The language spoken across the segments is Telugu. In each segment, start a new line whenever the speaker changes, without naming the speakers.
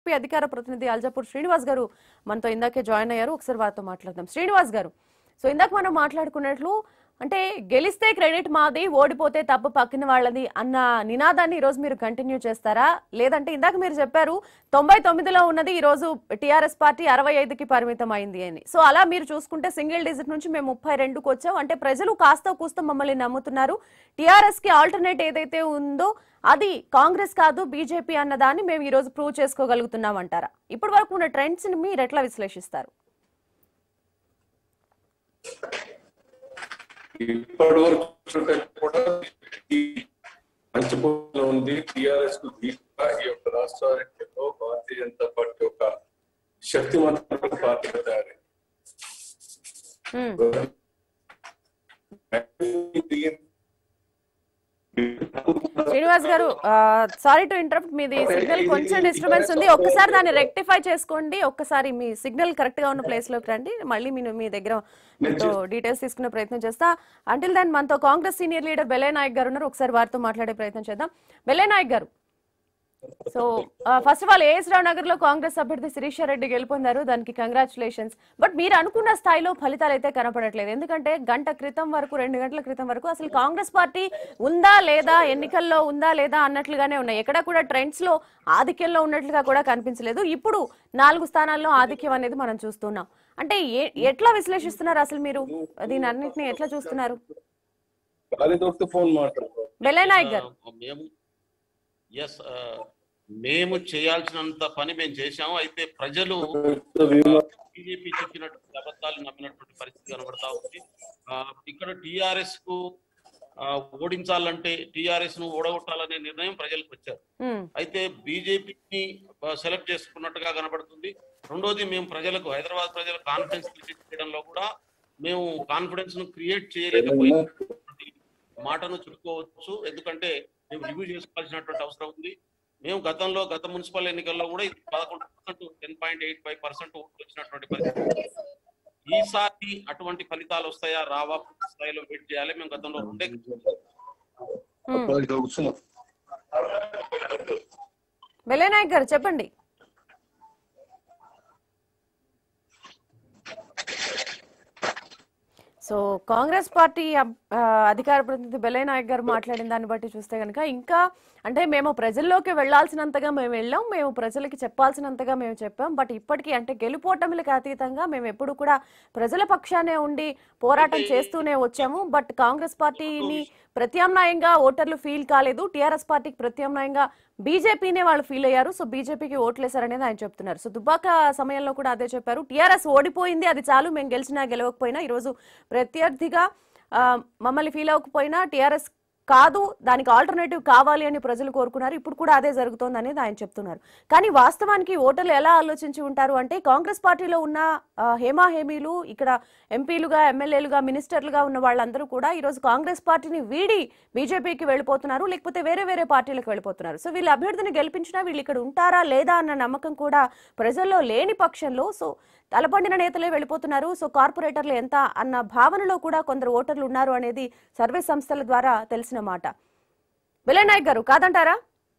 బీజేపీ అధికార ప్రతినిధి అల్జాపూర్ శ్రీనివాస్ గారు మనతో ఇందాకే జాయిన్ అయ్యారు ఒకసారి వారితో మాట్లాడదాం శ్రీనివాస్ గారు సో ఇందాక మనం మాట్లాడుకున్నట్లు అంటే గెలిస్తే క్రెడిట్ మాది ఓడిపోతే తప్పు పక్కన వాళ్ళది అన్న నినాదాన్ని ఈ రోజు మీరు కంటిన్యూ చేస్తారా లేదంటే ఇందాక మీరు చెప్పారు తొంభై తొమ్మిదిలో ఉన్నది ఈ రోజు టీఆర్ఎస్ పార్టీ అరవై ఐదుకి పరిమితం అయింది అని సో అలా మీరు చూసుకుంటే సింగిల్ డిజిట్ నుంచి మేము ముప్పై రెండుకి వచ్చాం అంటే ప్రజలు కాస్త కూస్త మమ్మల్ని నమ్ముతున్నారు టీఆర్ఎస్ కి ఆల్టర్నేట్ ఏదైతే ఉందో అది కాంగ్రెస్ కాదు బీజేపీ అన్నదాన్ని మేము ఈ రోజు ప్రూవ్ చేసుకోగలుగుతున్నాం అంటారా ఇప్పటి వరకు ఉన్న ట్రెండ్స్ ని మీరు ఎట్లా విశ్లేషిస్తారు
ఇప్పటి వరకు చూసుకుంటే కూడా ఈ పంచభూమిలో ఉంది టిఆర్ఎస్ కు ధీటుగా ఈ యొక్క రాష్ట్రాల్లో భారతీయ జనతా పార్టీ ఒక శక్తివంతమైన పార్టీగా తయారైంది
హ్మ్. శ్రీనివాస్ గారు సారీ టు ఇంటరప్ట్ మీది సిగ్నల్ కొంచెం డిస్టర్బెన్స్ ఉంది ఒక్కసారి దాన్ని రెక్టిఫై చేసుకోండి ఒక్కసారి మీ సిగ్నల్ కరెక్ట్ గా ఉన్న ప్లేస్ లోకి రండి మళ్ళీ మీ మీ దగ్గర మీతో డీటెయిల్స్ తీసుకునే ప్రయత్నం చేస్తా అంటిల్ దాన్ మనతో కాంగ్రెస్ సీనియర్ లీడర్ బెల్లయ్య నాయక్ గారు ఉన్నారు ఒకసారి వారితో మాట్లాడే ప్రయత్నం చేద్దాం బెల్లయ్య నాయక్ గారు so first of all AS Rao Nagar లో కాంగ్రెస్ అభ్యర్థి శిరీష రెడ్డి గెలుపొందారు దానికి కంగ్రాచులేషన్స్ బట్ మీరు అనుకున్న స్థాయిలో ఫలితాలు అయితే కనపడట్లేదు ఎందుకంటే గంట క్రితం వరకు రెండు గంటల క్రితం వరకు అసలు కాంగ్రెస్ పార్టీ ఉందా లేదా ఎన్నికల్లో ఉందా లేదా అన్నట్లుగానే ఉన్నాయి ఎక్కడ కూడా ట్రెండ్స్ లో ఆధిక్యంలో ఉన్నట్లుగా కూడా కనిపించలేదు ఇప్పుడు నాలుగు స్థానాల్లో ఆధిక్యం అనేది మనం చూస్తున్నాం అంటే ఏ- ఎట్లా విశ్లేషిస్తున్నారు అసలు మీరు దీని అన్నింటినీ ఎట్లా చూస్తున్నారు
గాలి దొరికితే ఫోన్ మాట్లాడుకో
బెల్లయ్య నాయక్ గారు
ఆ, మేము ఎస్ మేము చేయాల్సినంత పని మేము చేశాము అయితే ప్రజలు బీజేపీ చెప్పినటువంటి అబద్ధాలు నమ్మినటువంటి పరిస్థితి కనబడతా ఉంది ఆ, ఇక్కడ టిఆర్ఎస్ కు ఆ, ఓడించాలంటే టిఆర్ఎస్ ను ఓడగొట్టాలనే నిర్ణయం ప్రజలకు వచ్చారు
ఉమ్,
అయితే బీజేపీని సెలెక్ట్ చేసుకున్నట్టుగా కనబడుతుంది రెండోది మేము ప్రజలకు హైదరాబాద్ ప్రజలకు కాన్ఫిడెన్స్ క్రియేట్ చేయడంలో కూడా మేము కాన్ఫిడెన్స్ ను క్రియేట్ చేయలేకపోయినటువంటి మాటను చెప్పుకోవచ్చు ఎందుకంటే మేము రివ్యూ చేసుకోవాల్సినటువంటి అవసరం ఉంది మేము గతంలో గత మున్సిపల్ ఎన్నికల్లో కూడా ఇది పదకొండు percent ten point eight five percent ఓట్లు వచ్చినటువంటి పరిస్థితి ఈసారి అటువంటి ఫలితాలు వస్తాయా రావా పూర్తి స్థాయిలో వెయిట్ చేయాలి మేము గతంలో రెండే
ఉమ్.
కూర్చున్నాం
బెల్లయ్య నాయక్ గారు చెప్పండి సో కాంగ్రెస్ పార్టీ అబ్- ఆ, అధికార ప్రతినిధి బెల్లయ్య నాయక్ గారు మాట్లాడిన దాన్ని బట్టి చూస్తే కనుక ఇంకా అంటే మేము ప్రజల్లోకి వెళ్లాల్సినంతగా మేము వెళ్ళాం మేము ప్రజలకి చెప్పాల్సినంతగా మేము చెప్పాం బట్ ఇప్పటికీ అంటే గెలుపోటములకు అతీతంగా మేము ఎప్పుడు కూడా ప్రజల పక్షానే ఉండి పోరాటం చేస్తూనే వచ్చాము బట్ కాంగ్రెస్ పార్టీని ప్రత్యామ్నాయంగా ఓటర్లు ఫీల్ కాలేదు టీఆర్ఎస్ పార్టీకి ప్రత్యామ్నాయంగా బీజేపీనే వాళ్ళు ఫీల్ అయ్యారు సో బీజేపీకి ఓట్లేశారనేది ఆయన చెప్తున్నారు సో దుబ్బాక సమయంలో కూడా అదే చెప్పారు టీఆర్ఎస్ ఓడిపోయింది అది చాలు మేము గెలిచినా గెలవకపోయినా ఈరోజు ప్రత్యర్థిగా ఆ, మమ్మల్ని ఫీల్ అవ్వకపోయినా టీఆర్ఎస్ కాదు దానికి ఆల్టర్నేటివ్ కావాలి అని ప్రజలు కోరుకున్నారు ఇప్పుడు కూడా అదే జరుగుతోంది అనేది ఆయన చెప్తున్నారు కానీ వాస్తవానికి ఓటర్లు ఎలా ఆలోచించి ఉంటారు అంటే కాంగ్రెస్ పార్టీలో ఉన్న ఆ, హేమా హేమీలు ఇక్కడ ఎంపీలుగా ఎమ్మెల్యేలుగా మినిస్టర్లుగా ఉన్న వాళ్ళందరూ కూడా ఈరోజు కాంగ్రెస్ పార్టీని వీడి బీజేపీకి వెళ్ళిపోతున్నారు లేకపోతే వేరే వేరే పార్టీలకు వెళ్ళిపోతున్నారు సో వీళ్ళ అభ్యర్థిని గెలిపించినా వీళ్ళు ఇక్కడ ఉంటారా లేదా అన్న నమ్మకం కూడా ప్రజల్లో లేని పక్షంలో సో తలపండిన నేతలే వెళ్ళిపోతున్నారు సో కార్పొరేటర్లు ఎంత అన్న భావనలో కూడా కొందరు ఓటర్లు ఉన్నారు అనేది సర్వే సంస్థల ద్వారా తెలిసిన మాట విలయ్ నాయక్ గారు కాదంటారా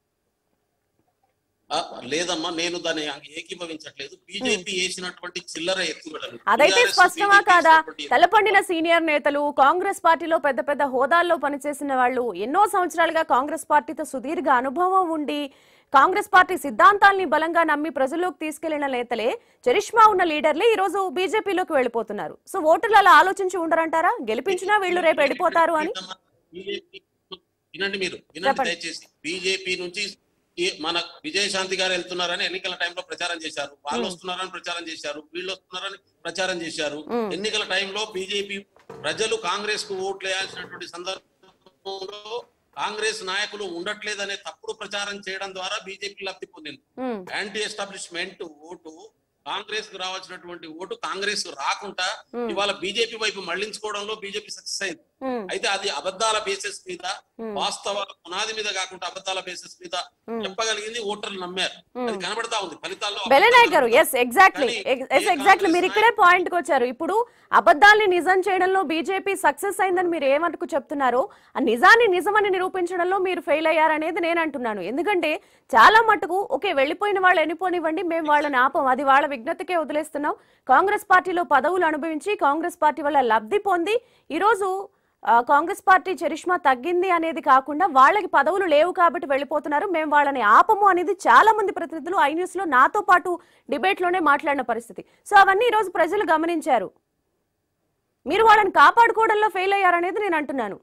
ఆ, లేదమ్మా నేను దాన్ని ఏకీభవించట్లేదు బీజేపీ వేసినటువంటి చిల్లర ఎత్తుగడలు
అదైతే
TRS
స్పష్టమా
BJP
కాదా
వేసినటువంటి
తలపండిన సీనియర్ నేతలు కాంగ్రెస్ పార్టీలో పెద్ద పెద్ద హోదాల్లో పనిచేసిన వాళ్ళు ఎన్నో సంవత్సరాలుగా కాంగ్రెస్ పార్టీతో సుదీర్ఘ అనుభవం ఉండి కాంగ్రెస్ పార్టీ సిద్ధాంతాల్ని బలంగా నమ్మి ప్రజల్లోకి తీసుకెళ్లిన నేతలే చరిష్మా ఉన్న లీడర్లే ఈ రోజు బీజేపీలోకి వెళ్ళిపోతున్నారు సో ఓటర్లు అలా ఆలోచించి ఉండరంటారా గెలిపించినా వీళ్ళు రేపు వెళ్ళిపోతారు అని
BJP వినండి మీరు వినండి
చెప్పండి.
దయచేసి బీజేపీ నుంచి ఈ- మన విజయశాంతి గారు వెళ్తున్నారని ఎన్నికల టైంలో ప్రచారం చేశారు వాళ్ళు వస్తున్నారని ప్రచారం చేశారు వీళ్ళు వస్తున్నారని ప్రచారం చేశారు
మ్మ్.
ఎన్నికల టైంలో బీజేపీ ప్రజలు కాంగ్రెస్ కు ఓట్లు వేయాల్సినటువంటి సందర్భంలో కాంగ్రెస్ నాయకులు ఉండట్లేదనే తప్పుడు ప్రచారం చేయడం ద్వారా బీజేపీ లబ్ధి పొందింది
ఉమ్,
యాంటీ ఎస్టాబ్లిష్మెంట్ ఓటు కాంగ్రెస్ కు రావాల్సినటువంటి ఓటు కాంగ్రెస్ రాకుండా ఇవాళ బీజేపీ వైపు మళ్లించుకోవడంలో బీజేపీ సక్సెస్ అయింది
ఉమ్,
అయితే అది అబద్ధాల బేసిస్ మీద వాస్తవాల పునాది మీద కాకుండా అబద్ధాల బేసిస్ మీద చెప్పగలిగింది ఓటర్లు నమ్మారు అది కనబడతా ఉంది ఫలితాల్లో
బెలనాయక్ గారు ఎస్ ఎగ్జాక్ట్లీ
కానీ
ఎస్
ఏ
ఎగ్జాక్ట్లీ మీరు
కాంగ్రెస్
ఇక్కడే పాయింట్ కి వచ్చారు ఇప్పుడు అబద్ధాల్ని నిజం చేయడంలో బీజేపీ సక్సెస్ అయిందని మీరు ఏమనుకు చెప్తున్నారు ఆ నిజాన్ని నిజమని నిరూపించడంలో మీరు ఫెయిల్ అయ్యారనేది నేను అంటున్నాను ఎందుకంటే చాలా మటుకు ఓకే వెళ్ళిపోయిన వాళ్ళు వెళ్ళిపోనివ్వండి మేము వాళ్ళని ఆపం అది వాళ్ళ విజ్ఞతకే వదిలేస్తున్నాం కాంగ్రెస్ పార్టీలో పదవులు అనుభవించి కాంగ్రెస్ పార్టీ వల్ల లబ్ధి పొంది ఈరోజు ఆ, కాంగ్రెస్ పార్టీ చరిష్మా తగ్గింది అనేది కాకుండా వాళ్ళకి పదవులు లేవు కాబట్టి వెళ్ళిపోతున్నారు మేము వాళ్ళని ఆపము అనేది చాలా మంది ప్రతినిధులు ఐ న్యూస్ లో నాతో పాటు డిబేట్ లోనే మాట్లాడిన పరిస్థితి సో అవన్నీ ఈ రోజు ప్రజలు గమనించారు మీరు వాళ్ళని కాపాడుకోవడంలో ఫెయిల్ అయ్యారనేది నేను అంటున్నాను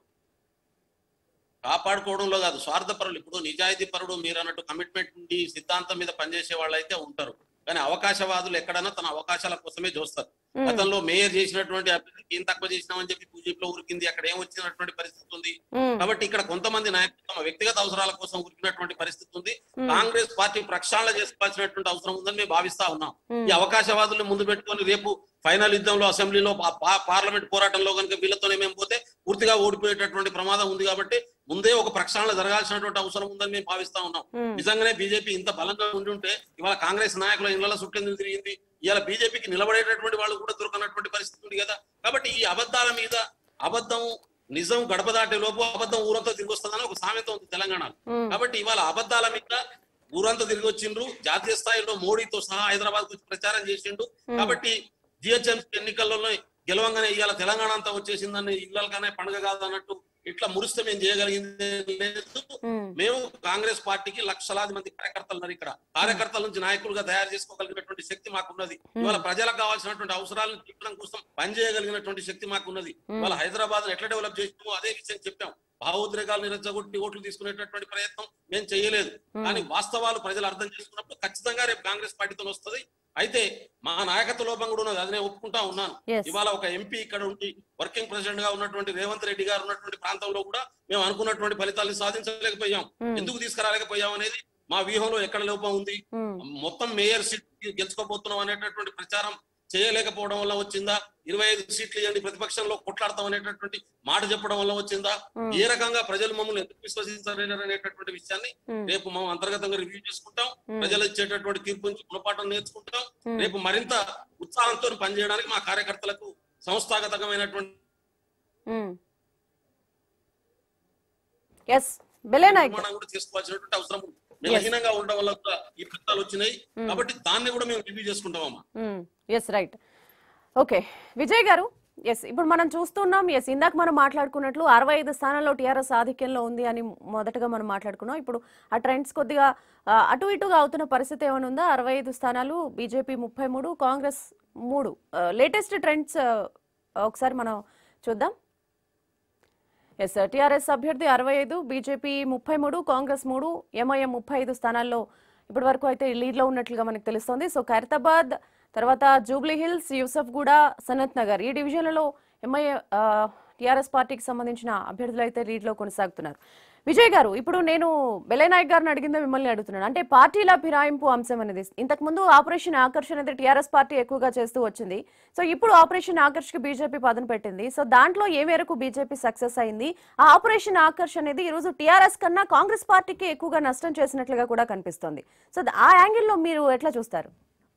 కాపాడుకోవడంలో కాదు స్వార్థపరులు ఇప్పుడు నిజాయితీ పరుడు మీరు అన్నట్టు కమిట్మెంట్ నుండి సిద్ధాంతం మీద పనిచేసే వాళ్ళు అయితే ఉంటారు కానీ అవకాశవాదులు ఎక్కడైనా తన అవకాశాల కోసమే చూస్తారు గతంలో మేయర్ చేసినటువంటి అభివృద్ధికి ఏం తక్కువ చేసినామని చెప్పి బీజేపీలో ఉరికింది అక్కడ ఏం వచ్చినటువంటి పరిస్థితి ఉంది
ఉమ్,
కాబట్టి ఇక్కడ కొంతమంది నాయకులు తమ వ్యక్తిగత అవసరాల కోసం ఉరికినటువంటి పరిస్థితి ఉంది కాంగ్రెస్ పార్టీ ప్రక్షాళన చేసుకోవాల్సినటువంటి అవసరం ఉందని మేము భావిస్తా ఉన్నాం ఈ అవకాశవాదుల్ని ముందు పెట్టుకొని రేపు ఫైనల్ యుద్ధంలో అసెంబ్లీలో పా- పా- పార్లమెంట్ పోరాటంలో కనుక వీళ్ళతోనే మేము పోతే పూర్తిగా ఓడిపోయేటటువంటి ప్రమాదం ఉంది కాబట్టి ముందే ఒక ప్రక్షాళన జరగాల్సినటువంటి అవసరం ఉందని మేము భావిస్తా ఉన్నాం
ఉమ్,
నిజంగానే బీజేపీ ఇంత బలంగా ఉండి ఉంటే ఇవాళ కాంగ్రెస్ నాయకుల ఇళ్ల చుట్టెందుకు తిరిగింది ఇవాళ బీజేపీకి నిలబడేటటువంటి వాళ్ళు కూడా దొరకనటువంటి పరిస్థితి ఉంది కదా కాబట్టి ఈ అబద్ధాల మీద అబద్ధం నిజం గడప దాటే లోపు అబద్ధం ఊరంతా తిరిగి వస్తుందని ఒక సామెత ఉంది తెలంగాణలో
ఉమ్,
కాబట్టి ఇవాళ అబద్ధాల మీద ఊరంతా తిరిగి వచ్చిండ్రు జాతీయ స్థాయిలో మోడీతో సహా హైదరాబాద్ వచ్చి ప్రచారం చేసిండు కాబట్టి జిహెచ్ఎంసీ ఎన్నికల్లో గెలవంగానే ఇవాళ తెలంగాణ అంతా వచ్చేసిందని ఇళ్ళకనే పండుగ కాదన్నట్టు ఇట్లా మురిస్తే మేము చేయగలిగింది లేదు
ఉమ్,
మేము కాంగ్రెస్ పార్టీకి లక్షలాది మంది కార్యకర్తలు ఉన్నారు ఇక్కడ కార్యకర్తల నుంచి నాయకులుగా తయారు చేసుకోగలిగినటువంటి శక్తి మాకున్నది ఇవాళ ప్రజలకు కావాల్సినటువంటి అవసరాలను తీర్చడం కోసం పనిచేయగలిగినటువంటి శక్తి మాకున్నది ఇవాళ హైదరాబాద్ ఎట్లా డెవలప్ చేసినామో అదే విషయం చెప్పాం భావోద్రేకాలు నిరచ్చగొట్టి ఓట్లు తీసుకునేటటువంటి ప్రయత్నం మేము చేయలేదు కానీ వాస్తవాలు ప్రజలు అర్థం చేసుకున్నప్పుడు ఖచ్చితంగా రేపు కాంగ్రెస్ పార్టీతో వస్తుంది అయితే మా నాయకత్వ లోపం కూడా ఉన్నది అది నేను ఒప్పుకుంటా ఉన్నాను
Yes.
ఇవాళ ఒక ఎంపీ ఇక్కడ ఉండి వర్కింగ్ ప్రెసిడెంట్ గా ఉన్నటువంటి రేవంత్ రెడ్డి గారు ఉన్నటువంటి ప్రాంతంలో కూడా మేము అనుకున్నటువంటి ఫలితాలను సాధించలేకపోయాం
Hmm.
ఎందుకు తీసుకురాలేకపోయాం అనేది మా వ్యూహంలో ఎక్కడ లోపం ఉంది
ఉమ్,
మొత్తం మేయర్ సీట్ గెలుచుకోబోతున్నాం అనేటటువంటి ప్రచారం చేయలేకపోవడం వల్ల వచ్చిందా ఇరవై ఐదు సీట్లు ఇవ్వండి ప్రతిపక్షంలో కొట్లాడతాం అనేటటువంటి మాట చెప్పడం వల్ల వచ్చిందా
Hmm.
ఏ రకంగా ప్రజలు మమ్మల్ని ఎందుకు విశ్వసించలేరు అనేటటువంటి విషయాన్ని
Hmm.
రేపు మనం అంతర్గతంగా రివ్యూ చేసుకుంటాం
Hmm.
ప్రజలు ఇచ్చేటటువంటి తీర్పు నుంచి గుణపాఠం నేర్చుకుంటాం
Hmm.
రేపు మరింత ఉత్సాహంతో పనిచేయడానికి మా కార్యకర్తలకు సంస్థాగతమైనటువంటి
ఎస్ బెలేనాయక్
నిర్మాణం కూడా చేసుకోవాల్సినటువంటి అవసరం ఉంది బలహీనంగా ఉండడం వల్ల కూడా ఈ ఫలితాలు వచ్చినాయి కాబట్టి దాన్ని కూడా మేము రివ్యూ చేసుకుంటామమ్మా
ఎస్ రైట్ ఓకే విజయ్ గారు ఎస్ ఇప్పుడు మనం చూస్తున్నాం ఎస్ ఇందాక మనం మాట్లాడుకున్నట్లు అరవై ఐదు స్థానాల్లో టీఆర్ఎస్ ఆధిక్యంలో ఉంది అని మొదటగా మనం మాట్లాడుకున్నాం ఇప్పుడు ఆ ట్రెండ్స్ కొద్దిగా ఆ, అటు ఇటుగా అవుతున్న పరిస్థితి ఏమైనా ఉందా అరవై ఐదు స్థానాలు బీజేపీ ముప్పై మూడు కాంగ్రెస్ మూడు లేటెస్ట్ ట్రెండ్స్ ఒకసారి మనం చూద్దాం ఎస్ టీఆర్ఎస్ అభ్యర్థి అరవై ఐదు బీజేపీ ముప్పై మూడు కాంగ్రెస్ మూడు ఎంఐఎం ముప్పై ఐదు స్థానాల్లో ఇప్పటి వరకు అయితే లీడ్లో ఉన్నట్లుగా మనకు తెలుస్తోంది సో ఖైరతాబాద్ తర్వాత జూబ్లీ హిల్స్ యూసఫ్గూడ సనత్ నగర్ ఈ డివిజన్లలో ఎంఐ టీఆర్ఎస్ పార్టీకి సంబంధించిన అభ్యర్థులు అయితే లీడ్లో కొనసాగుతున్నారు విజయ్ గారు ఇప్పుడు నేను బెలైనాయక్ గారిని అడిగిందే మిమ్మల్ని అడుగుతున్నాను అంటే పార్టీల ఫిరాయింపు అంశం అనేది ఇంతకుముందు ఆపరేషన్ ఆకర్షణ అనేది టీఆర్ఎస్ పార్టీ ఎక్కువగా చేస్తూ వచ్చింది సో ఇప్పుడు ఆపరేషన్ ఆకర్ష్కి బీజేపీ పదను పెట్టింది సో దాంట్లో ఏ మేరకు బీజేపీ సక్సెస్ అయింది ఆ ఆపరేషన్ ఆకర్ష్ అనేది ఈ రోజు టీఆర్ఎస్ కన్నా కాంగ్రెస్ పార్టీకి ఎక్కువగా నష్టం చేసినట్లుగా కూడా కనిపిస్తోంది సో ఆ యాంగిల్లో మీరు ఎట్లా చూస్తారు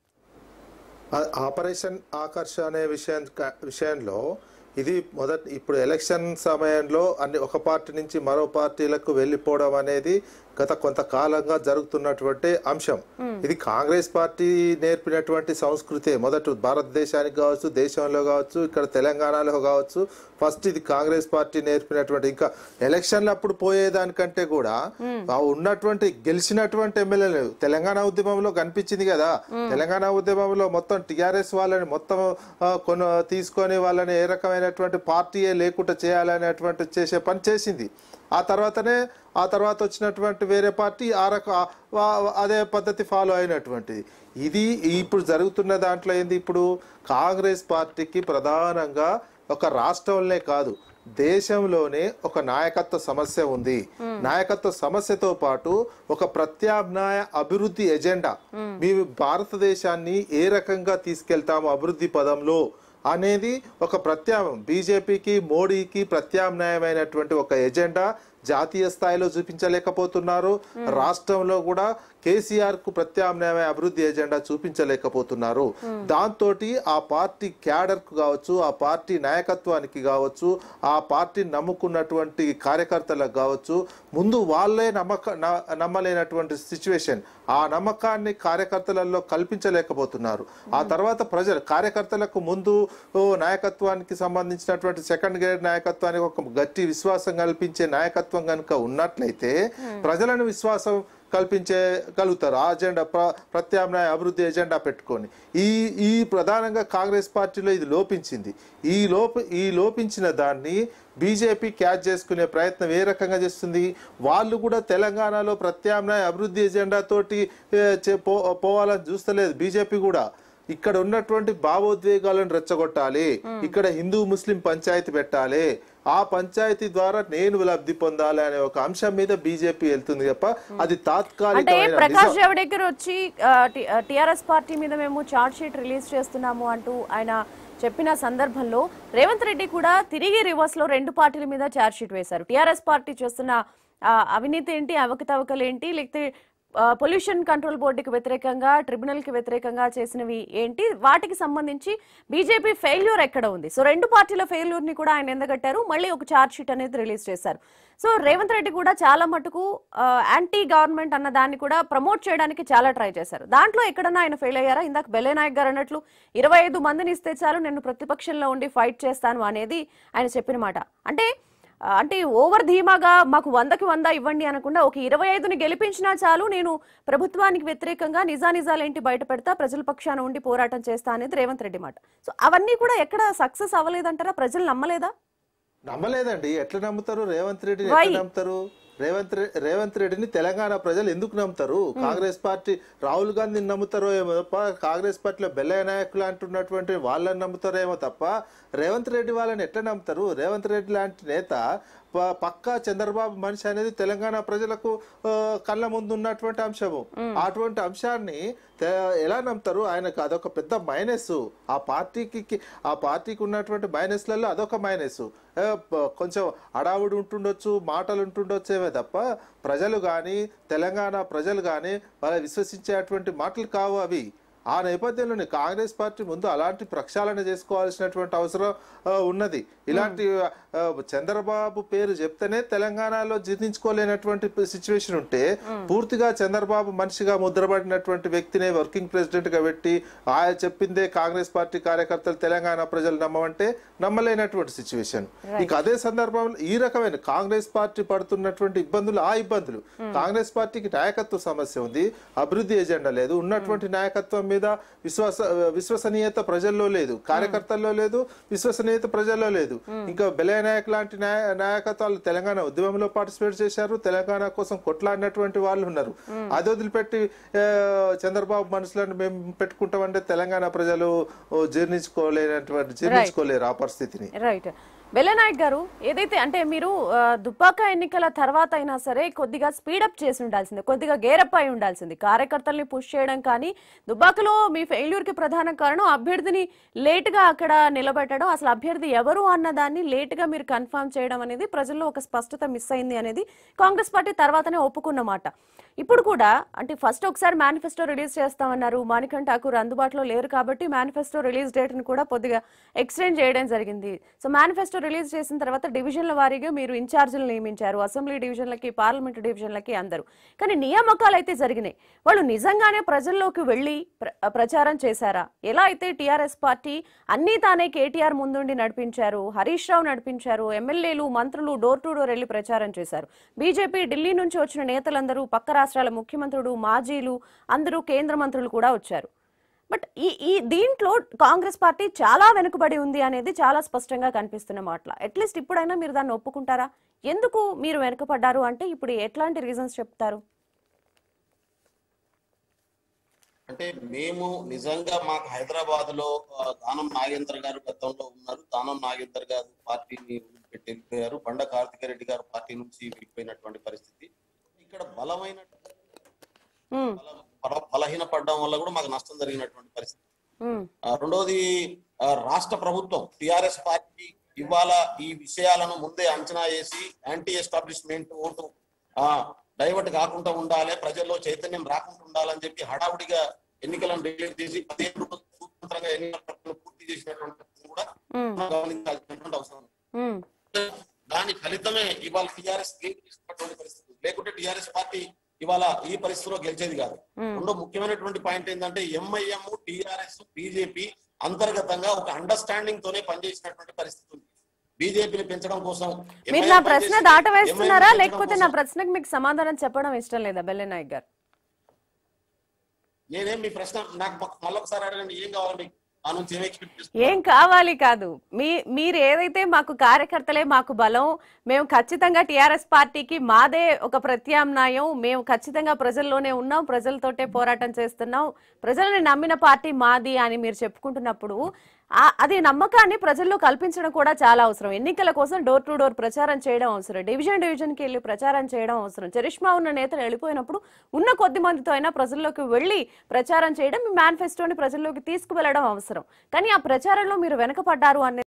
ఆ- ఆపరేషన్ ఆకర్ష అనే విషయం క- విషయంలో ఇది మొదటి ఇప్పుడు ఎలక్షన్ సమయంలో అన్ని ఒక పార్టీ నుంచి మరో పార్టీలకు వెళ్ళిపోవడం అనేది గత కొంతకాలంగా జరుగుతున్నటువంటి అంశం ఇది కాంగ్రెస్ పార్టీ నేర్పినటువంటి సంస్కృతే మొదట భారతదేశానికి కావచ్చు దేశంలో కావచ్చు ఇక్కడ తెలంగాణలో కావచ్చు ఫస్ట్ ఇది కాంగ్రెస్ పార్టీ నేర్పినటువంటి ఇంకా ఎలక్షన్లు అప్పుడు పోయేదానికంటే కూడా ఆ ఉన్నటువంటి గెలిచినటువంటి ఎమ్మెల్యేలు తెలంగాణ ఉద్యమంలో కనిపించింది కదా తెలంగాణ ఉద్యమంలో మొత్తం టిఆర్ఎస్ వాళ్ళని మొత్తం ఆ, కొను తీసుకొని వాళ్ళని ఏ రకమైనటువంటి పార్టీయే లేకుండా చేయాలనేటువంటి చేసే పని చేసింది ఆ తర్వాతనే ఆ తర్వాత వచ్చినటువంటి వేరే పార్టీ ఆ రక వా- అదే పద్ధతి ఫాలో అయినటువంటిది ఇది ఇప్పుడు జరుగుతున్న దాంట్లో ఏంది ఇప్పుడు కాంగ్రెస్ పార్టీకి ప్రధానంగా ఒక రాష్ట్రంలోనే కాదు దేశంలోనే ఒక నాయకత్వ సమస్య ఉంది నాయకత్వ సమస్యతో పాటు ఒక ప్రత్యామ్నాయ అభివృద్ధి ఎజెండా మేము భారతదేశాన్ని ఏ రకంగా తీసుకెళ్తాము అభివృద్ధి పదంలో అనేది ఒక ప్రత్యామ్నాయం బీజేపీకి మోడీకి ప్రత్యామ్నాయమైనటువంటి ఒక ఎజెండా జాతీయ స్థాయిలో చూపించలేకపోతున్నారు రాష్ట్రంలో కూడా కేసీఆర్ కు ప్రత్యామ్నాయ అభివృద్ధి ఎజెండా చూపించలేకపోతున్నారు దాంతో ఆ పార్టీ క్యాడర్ కు కావచ్చు ఆ పార్టీ నాయకత్వానికి కావచ్చు ఆ పార్టీని నమ్ముకున్నటువంటి కార్యకర్తలకు కావచ్చు ముందు వాళ్ళే నమ్మక న- నమ్మలేనటువంటి సిచ్యువేషన్ ఆ నమ్మకాన్ని కార్యకర్తలలో కల్పించలేకపోతున్నారు ఆ తర్వాత ప్రజలు కార్యకర్తలకు ముందు ఓ, నాయకత్వానికి సంబంధించినటువంటి సెకండ్ గ్రేడ్ నాయకత్వానికి ఒక గట్టి విశ్వాసం కల్పించే నాయకత్వం కనుక ఉన్నట్లయితే ప్రజలను విశ్వాసం కల్పించగలుగుతారు ఆ అజెండా ప్ర ప్రత్యామ్నాయ అభివృద్ధి ఎజెండా పెట్టుకొని ఈ ఈ ప్రధానంగా కాంగ్రెస్ పార్టీలో ఇది లోపించింది ఈ లోప ఈ లోపించిన దాన్ని బీజేపీ క్యాచ్ చేసుకునే ప్రయత్నం ఏ రకంగా చేస్తుంది వాళ్ళు కూడా తెలంగాణలో ప్రత్యామ్నాయ అభివృద్ధి ఎజెండా తోటి ఏ, చే- పో- పోవాలని చూస్తలేదు బీజేపీ కూడా ఇక్కడ ఉన్నటువంటి భావోద్వేగాలను రెచ్చగొట్టాలి ఇక్కడ హిందూ ముస్లిం పంచాయతీ పెట్టాలి ఆ పంచాయతీ ద్వారా నేను లబ్ధి పొందాలి అనే ఒక అంశం మీద బీజేపీ వెళ్తుంది తప్ప అది
అంటే
తాత్కాలికమైన
ప్రకాష్
నిజం-
జవడేకర్ వచ్చి టిఆర్ఎస్ పార్టీ మీద మేము చార్జ్ షీట్ రిలీజ్ చేస్తున్నాము అంటూ ఆయన చెప్పిన సందర్భంలో రేవంత్ రెడ్డి కూడా తిరిగి రివర్స్ లో రెండు పార్టీల మీద చార్జ్ షీట్ వేశారు టిఆర్ఎస్ పార్టీ చేస్తున్న ఆ, అవినీతి ఏంటి అవకతవకలు ఏంటి లేకపోతే పొల్యూషన్ కంట్రోల్ బోర్డుకి వ్యతిరేకంగా ట్రిబ్యునల్ కి వ్యతిరేకంగా చేసినవి ఏంటి వాటికి సంబంధించి బీజేపీ ఫెయిల్యూర్ ఎక్కడ ఉంది సో రెండు పార్టీల ఫెయిల్యూర్ ని కూడా ఆయన ఎందగట్టారు మళ్ళీ ఒక చార్జ్ షీట్ అనేది రిలీజ్ చేశారు సో రేవంత్ రెడ్డి కూడా చాలా మటుకు యాంటీ గవర్నమెంట్ అన్న దాన్ని కూడా ప్రమోట్ చేయడానికి చాలా ట్రై చేశారు దాంట్లో ఎక్కడన్నా ఆయన ఫెయిల్ అయ్యారా ఇందాక బెల్లే నాయక్ గారు అన్నట్లు ఇరవై ఐదు మందిని ఇస్తే చాలు నేను ప్రతిపక్షంలో ఉండి ఫైట్ చేస్తాను అనేది ఆయన చెప్పిన మాట అంటే ఆ, అంటే ఓవర్ ధీమాగా మాకు వందకి వంద ఇవ్వండి అనకుండా ఒక ఇరవై ఐదుని గెలిపించినా చాలు నేను ప్రభుత్వానికి వ్యతిరేకంగా నిజానిజాలేంటి బయట పెడతా ప్రజల పక్షాన ఉండి పోరాటం చేస్తా అనేది రేవంత్ రెడ్డి మాట సో అవన్నీ కూడా ఎక్కడ సక్సెస్ అవ్వలేదంటారా ప్రజలు నమ్మలేదా
నమ్మలేదండి ఎట్లా నమ్ముతారు రేవంత్ రెడ్డిని
Why?
ఎట్లా నమ్ముతారు రేవంత్ రె- రేవంత్ రెడ్డిని తెలంగాణ ప్రజలు ఎందుకు నమ్ముతారు కాంగ్రెస్ పార్టీ రాహుల్ గాంధీని నమ్ముతారో ఏమో తప్ప కాంగ్రెస్ పార్టీలో బెల్లయ్య నాయకులు అంటున్నటువంటి వాళ్ళని నమ్ముతారేమో తప్ప రేవంత్ రెడ్డి వాళ్ళని ఎట్లా నమ్ముతారు రేవంత్ రెడ్డి లాంటి నేత ప- పక్కా చంద్రబాబు మనిషి అనేది తెలంగాణ ప్రజలకు ఆ, కళ్ళ ముందు ఉన్నటువంటి అంశము అటువంటి అంశాన్ని తె- ఎలా నమ్ముతారు ఆయనకు అదొక పెద్ద మైనస్ ఆ పార్టీకి ఆ పార్టీకి ఉన్నటువంటి మైనస్లలో అదొక మైనస్ ఏ, ప- కొంచెం అడావుడి ఉంటుండొచ్చు మాటలు ఉంటుండొచ్చేవే తప్ప ప్రజలు కానీ తెలంగాణ ప్రజలు కానీ వాళ్ళ విశ్వసించేటువంటి మాటలు కావు అవి ఆ నేపథ్యంలోనే కాంగ్రెస్ పార్టీ ముందు అలాంటి ప్రక్షాళన చేసుకోవాల్సినటువంటి అవసరం ఆ, ఉన్నది ఇలాంటి ఆ, చంద్రబాబు పేరు చెప్తేనే తెలంగాణలో జీర్ణించుకోలేనటువంటి సిచ్యువేషన్ ఉంటే పూర్తిగా చంద్రబాబు మనిషిగా ముద్రపడినటువంటి వ్యక్తిని వర్కింగ్ ప్రెసిడెంట్ గా పెట్టి ఆయన చెప్పిందే కాంగ్రెస్ పార్టీ కార్యకర్తలు తెలంగాణ ప్రజలు నమ్మమంటే నమ్మలేనటువంటి సిచ్యువేషన్ ఇక అదే సందర్భంలో ఈ రకమైన కాంగ్రెస్ పార్టీ పడుతున్నటువంటి ఇబ్బందులు ఆ ఇబ్బందులు కాంగ్రెస్ పార్టీకి నాయకత్వ సమస్య ఉంది అభివృద్ధి ఎజెండా లేదు ఉన్నటువంటి నాయకత్వం మీద విశ్వాస విశ్వసనీయత ప్రజల్లో లేదు కార్యకర్తల్లో లేదు విశ్వసనీయత ప్రజల్లో లేదు ఇంకా బెలయ నాయక్ లాంటి నాయ- నాయకత్వాలు తెలంగాణ ఉద్యమంలో పార్టిసిపేట్ చేశారు తెలంగాణ కోసం కొట్లాడినటువంటి వాళ్ళు ఉన్నారు అది వదిలిపెట్టి ఆ, చంద్రబాబు మనసులను మేము పెట్టుకుంటామంటే తెలంగాణ ప్రజలు ఓ, జీర్ణించుకోలేనటువంటి జీర్ణించుకోలేరు ఆ పరిస్థితిని
రైట్ బెల్లనాయక్ గారు ఏదైతే అంటే మీరు ఆ, దుబ్బాక ఎన్నికల తర్వాత అయినా సరే కొద్దిగా స్పీడప్ చేసి ఉండాల్సింది కొద్దిగా గేరప్ అయి ఉండాల్సింది కార్యకర్తల్ని పుష్ చేయడం కానీ దుబ్బాకలో మీ ఫెయిల్యూర్ కి ప్రధాన కారణం అభ్యర్థిని లేట్ గా అక్కడ నిలబెట్టడం అసలు అభ్యర్థి ఎవరు అన్న దాన్ని లేట్ గా మీరు కన్ఫర్మ్ చేయడం అనేది ప్రజల్లో ఒక స్పష్టత మిస్ అయింది అనేది కాంగ్రెస్ పార్టీ తర్వాతనే ఒప్పుకున్నమాట ఇప్పుడు కూడా అంటే ఫస్ట్ ఒకసారి మేనిఫెస్టో రిలీజ్ చేస్తామన్నారు మాణికంఠ ఠాకూర్ అందుబాటులో లేరు కాబట్టి మేనిఫెస్టో రిలీజ్ డేట్ ని కూడా కొద్దిగా ఎక్స్టెండ్ చేయడం జరిగింది సో మేనిఫెస్టో రిలీజ్ చేసిన తర్వాత డివిజన్ల వారీగా మీరు ఇన్ఛార్జీలు నియమించారు అసెంబ్లీ డివిజన్లకి పార్లమెంట్ డివిజన్లకి అందరూ కానీ నియామకాలు అయితే జరిగినాయి వాళ్ళు నిజంగానే ప్రజల్లోకి వెళ్ళి ప్ర- ప్రచారం చేశారా ఎలా అయితే టీఆర్ఎస్ పార్టీ అన్నీ తానే కేటీఆర్ ముందుండి నడిపించారు హరీష్ రావు నడిపించారు ఎమ్మెల్యేలు మంత్రులు డోర్ టు డోర్ వెళ్లి ప్రచారం చేశారు బీజేపీ ఢిల్లీ నుంచి వచ్చిన నేతలందరూ పక్క రాష్ట్రాల ముఖ్యమంత్రులు మాజీలు అందరూ కేంద్ర మంత్రులు కూడా వచ్చారు బట్ ఈ ఈ దీంట్లో కాంగ్రెస్ పార్టీ చాలా వెనుకబడి ఉంది అనేది చాలా స్పష్టంగా కనిపిస్తున్న మాటల అట్లీస్ట్ ఇప్పుడైనా మీరు దాన్ని ఒప్పుకుంటారా ఎందుకు మీరు వెనుకపడ్డారు అంటే ఇప్పుడు ఎట్లాంటి రీజన్స్ చెప్తారు
అంటే మేము నిజంగా మాకు హైదరాబాద్ లో ఆ, దానం నాగేందర్ గారు గతంలో ఉన్నారు దానం నాగేందర్ గారు పార్టీని వదిలిపెట్టి వెళ్ళిపోయారు బండ కార్తిక రెడ్డి గారు పార్టీ నుంచి వెళ్ళిపోయినటువంటి పరిస్థితి ఇక్కడ బలమైన
ఉమ్,
బల- బల- బలహీనపడడం వల్ల కూడా మాకు నష్టం జరిగినటువంటి పరిస్థితి
ఉమ్,
ఆ, రెండోది ఆ, రాష్ట్ర ప్రభుత్వం టిఆర్ఎస్ పార్టీ ఇవాళ ఈ విషయాలను ముందే అంచనా వేసి యాంటీ ఎస్టాబ్లిష్మెంట్ ఓటు ఆ డైవర్ట్ కాకుండా ఉండాలి ప్రజల్లో చైతన్యం రాకుండా ఉండాలని చెప్పి హడావుడిగా ఎన్నికలను డిక్లేర్ చేసి పదిహేను రోజులు స్వతంత్రంగా ఎన్నికల ప్రక్రియను పూర్తి చేసినటువంటి పరిస్థితిని కూడా
ఉమ్,
మనం గమనించాల్సినటువంటి అవసరం ఉంది.
ఉమ్,
దాని ఫలితమే ఇవాళ టిఆర్ఎస్ తీసుకున్నటువంటి పరిస్థితి లేకుంటే టిఆర్ఎస్ పార్టీ ఇవాళ ఈ పరిస్థితిలో గెలిచేది కాదు
ఉమ్.
రెండో ముఖ్యమైనటువంటి పాయింట్ ఏంటంటే ఎంఐఎం టిఆర్ఎస్ బీజేపీ అంతర్గతంగా ఒక అండర్స్టాండింగ్ తోనే పనిచేసినటువంటి పరిస్థితి ఉంది బీజేపీని పెంచడం కోసం
మీరు
MIM
నా ప్రశ్న
పనిచేసింది.
దాట
MIM
వేస్తున్నారా
పెంచడం
లేకపోతే నా
కోసం
ప్రశ్నకు మీకు సమాధానం చెప్పడం ఇష్టం లేదా బెల్లె నాయక్ గారు
నేనేం మీ ప్రశ్న నాకు మళ్ళొకసారి అడగండి ఏం కావాలి మీకు ఆ నుంచి ఏం ఎక్స్పెక్ట్ చేస్తున్నారు
ఏం కావాలి కాదు మీ మీరు ఏదైతే మాకు కార్యకర్తలే మాకు బలం మేము ఖచ్చితంగా టిఆర్ఎస్ పార్టీకి మాదే ఒక ప్రత్యామ్నాయం మేము ఖచ్చితంగా ప్రజల్లోనే ఉన్నాం ప్రజలతోటే పోరాటం చేస్తున్నాం ప్రజల్ని నమ్మిన పార్టీ మాది అని మీరు చెప్పుకుంటున్నప్పుడు ఆ- అది నమ్మకాన్ని ప్రజల్లో కల్పించడం కూడా చాలా అవసరం ఎన్నికల కోసం డోర్ టు డోర్ ప్రచారం చేయడం అవసరం డివిజన్ డివిజన్కి వెళ్ళి ప్రచారం చేయడం అవసరం చరిష్మా ఉన్న నేతలు వెళ్ళిపోయినప్పుడు ఉన్న కొద్ది మందితో అయినా ప్రజల్లోకి వెళ్ళి ప్రచారం చేయడం మీ మేనిఫెస్టోని ప్రజల్లోకి తీసుకువెళ్ళడం అవసరం కానీ ఆ ప్రచారంలో మీరు వెనకపడ్డారు అనే